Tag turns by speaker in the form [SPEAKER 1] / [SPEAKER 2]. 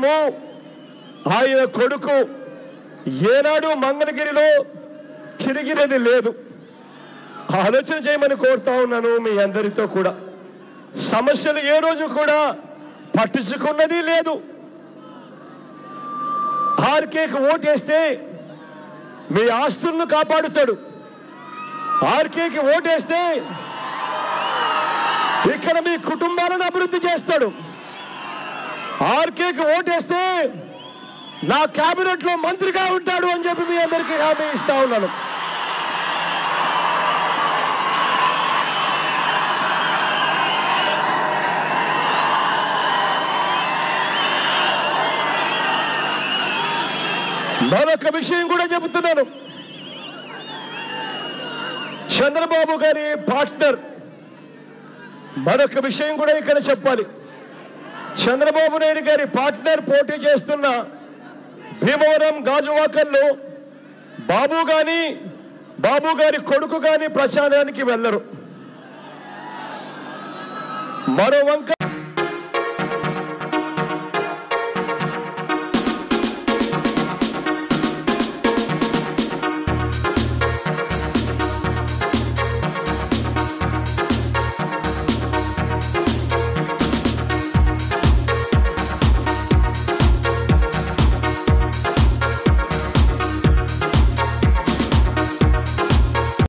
[SPEAKER 1] కుటుంబము ఆయన కొడుకు ఏనాడు మంగళగిరిలో తిరిగినది లేదు ఆలోచన చేయమని కోరుతా ఉన్నాను మీ అందరితో కూడా సమస్యలు ఏ రోజు కూడా పట్టించుకున్నది లేదు ఆర్కేకి ఓటేస్తే మీ ఆస్తులను కాపాడుతాడు ఆర్కేకి ఓటేస్తే ఇక్కడ మీ కుటుంబాలను అభివృద్ధి చేస్తాడు ఆర్కేకి ఓటేస్తే నా కేబినెట్ లో మంత్రిగా ఉంటాడు అని చెప్పి మీ అందరికీ హామీ ఇస్తా ఉన్నాను మరొక విషయం కూడా చెబుతున్నాను చంద్రబాబు గారి పార్ట్నర్ మరొక విషయం కూడా ఇక్కడ చెప్పాలి చంద్రబాబు నాయుడు గారి పార్ట్నర్ పోటీ చేస్తున్న భీమవరం గాజువాకల్లో బాబు గాని బాబు గారి కొడుకు గాని ప్రచారానికి వెళ్ళరు మరో వంక